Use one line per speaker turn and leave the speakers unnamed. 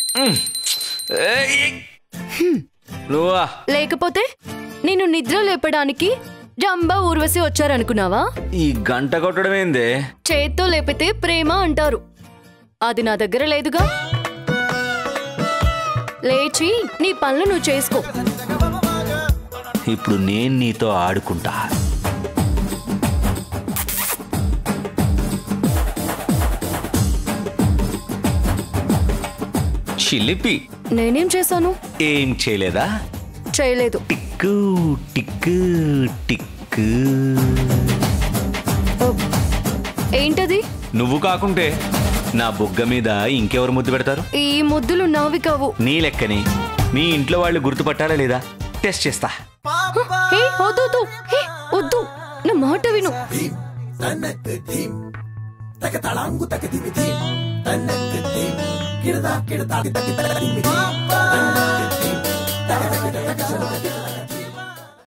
ఏయ్. నువ్వా
లేకపోతే నేను నిద్ర లేపడానికి జంబా ఊర్వశి వచ్చారనుకున్నావా
ఈ గంట కొట్టడం ఏందే
చేత్తో లేపితే ప్రేమ అంటారు అది నా దగ్గర లేదుగా లేచి నీ పనులు నువ్వు చేసుకో
ఇప్పుడు నేను నీతో ఆడుకుంటా చిలిపి
నేనేం చేశాను
ఏం చేయలేదా
చేయలేదు
టిక్కు టిక్కు టిక్కు
ఏంటది
నువ్వు కాకుంటే నా బుగ్గ మీద ఇంకెవరు ముద్దు పెడతారు
ఈ ముద్దులు నావి కావు
నీ లెక్కని మీ ఇంట్లో వాళ్ళు గుర్తుపట్టాలా లేదా టెస్ట్ చేస్తా
హే వద్దు వద్దు. హే వద్దు నా మాట విను